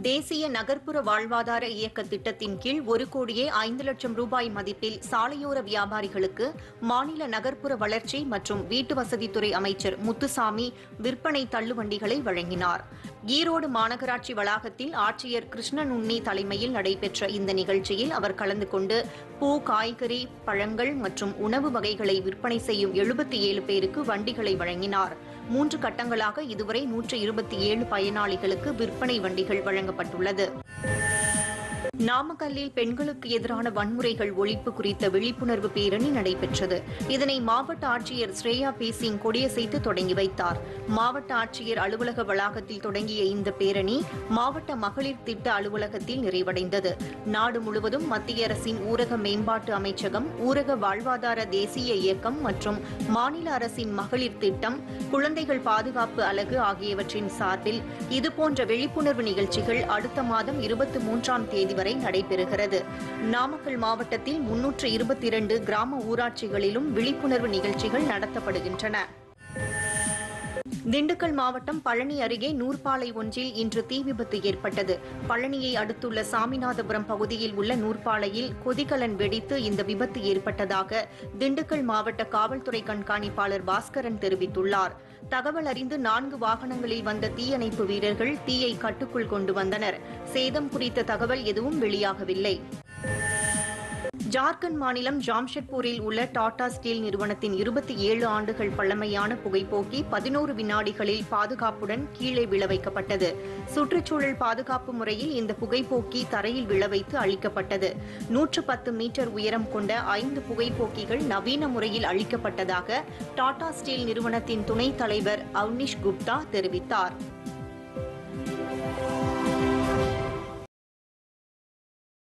தேசிய நகர்ப்புற வாழ்வாதார இயக்க திட்டத்தின் கீழ் ஒரு கோடியே ஐந்து லட்சம் ரூபாய் மதிப்பில் சாலையோர வியாபாரிகளுக்கு மாநில நகர்ப்புற வளர்ச்சி மற்றும் வீட்டு வசதித்துறை அமைச்சர் முத்துசாமி விற்பனை தள்ளுவண்டிகளை வழங்கினார் ஈரோடு மாநகராட்சி வளாகத்தில் ஆட்சியர் கிருஷ்ணன் உன்னி தலைமையில் நடைபெற்ற இந்த நிகழ்ச்சியில் அவர் கலந்து கொண்டு பூ காய்கறி பழங்கள் மற்றும் உணவு வகைகளை விற்பனை செய்யும் எழுபத்தி ஏழு பேருக்கு வண்டிகளை வழங்கினார் மூன்று கட்டங்களாக இதுவரை நூற்று இருபத்தி ஏழு பயனாளிகளுக்கு விற்பனை வண்டிகள் வழங்கப்பட்டுள்ளது நாமக்கல்லில் பெண்களுக்கு எதிரான வன்முறைகள் ஒழிப்பு குறித்த விழிப்புணர்வு பேரணி நடைபெற்றது இதனை மாவட்ட ஆட்சியர் ஸ்ரேயா பி சிங் கொடியசைத்து தொடங்கி வைத்தார் மாவட்ட ஆட்சியர் அலுவலக வளாகத்தில் தொடங்கிய இந்த பேரணி மாவட்ட மகளிர் திட்ட அலுவலகத்தில் நிறைவடைந்தது நாடு முழுவதும் மத்திய அரசின் ஊரக மேம்பாட்டு அமைச்சகம் ஊரக வாழ்வாதார தேசிய இயக்கம் மற்றும் மாநில அரசின் மகளிர் திட்டம் குழந்தைகள் பாதுகாப்பு அலகு ஆகியவற்றின் சார்பில் இதுபோன்ற விழிப்புணர்வு நிகழ்ச்சிகள் அடுத்த மாதம் இருபத்தி மூன்றாம் தேதி வரை நடைபெறுகிறது நாமக்கல் மாவட்டத்தில் முன்னூற்று இருபத்தி இரண்டு கிராம ஊராட்சிகளிலும் விழிப்புணர்வு நிகழ்ச்சிகள் நடத்தப்படுகின்றன திண்டுக்கல் மாவட்டம் பழனி அருகே நூற்பாலை ஒன்றில் இன்று தீ விபத்து ஏற்பட்டது பழனியை அடுத்துள்ள சாமிநாதபுரம் பகுதியில் உள்ள நூற்பாலையில் கொதிகலன் வெடித்து இந்த விபத்து ஏற்பட்டதாக திண்டுக்கல் மாவட்ட காவல்துறை கண்காணிப்பாளர் பாஸ்கரன் தெரிவித்துள்ளார் தகவல் அறிந்து நான்கு வாகனங்களில் வந்த தீயணைப்பு வீரர்கள் தீயை கட்டுக்குள் கொண்டு வந்தனர் சேதம் குறித்த தகவல் எதுவும் வெளியாகவில்லை ஜார்க்கண்ட் மாநிலம் ஜாம்ஷெட்பூரில் உள்ள டாடா ஸ்டீல் நிறுவனத்தின் இருபத்தி ஏழு ஆண்டுகள் பழமையான புகைப்போக்கி பதினோரு வினாடிகளில் பாதுகாப்புடன் கீழே விழ வைக்கப்பட்டது சுற்றுச்சூழல் பாதுகாப்பு முறையில் இந்த புகைப்போக்கி தரையில் விழ வைத்து அழிக்கப்பட்டது நூற்று பத்து மீட்டர் உயரம் கொண்ட ஐந்து புகைப்போக்கிகள் நவீன முறையில் அழிக்கப்பட்டதாக டாடா ஸ்டீல் நிறுவனத்தின் துணைத் தலைவர் அவ்னிஷ் குப்தா தெரிவித்தார்